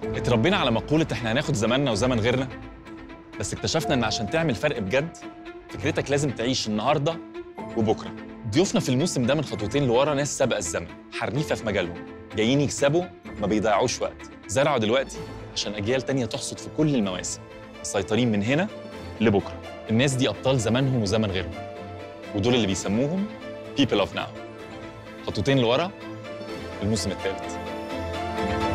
اتربينا على مقولة احنا هناخد زماننا وزمن غيرنا بس اكتشفنا ان عشان تعمل فرق بجد فكرتك لازم تعيش النهارده وبكره ضيوفنا في الموسم ده من خطوتين لورا ناس سابقه الزمن حريفه في مجالهم جايين يكسبوا ما بيضيعوش وقت زرعوا دلوقتي عشان اجيال تانية تحصد في كل المواسم مسيطرين من هنا لبكره الناس دي ابطال زمانهم وزمن غيرهم ودول اللي بيسموهم people of now خطوتين لورا الموسم الثالث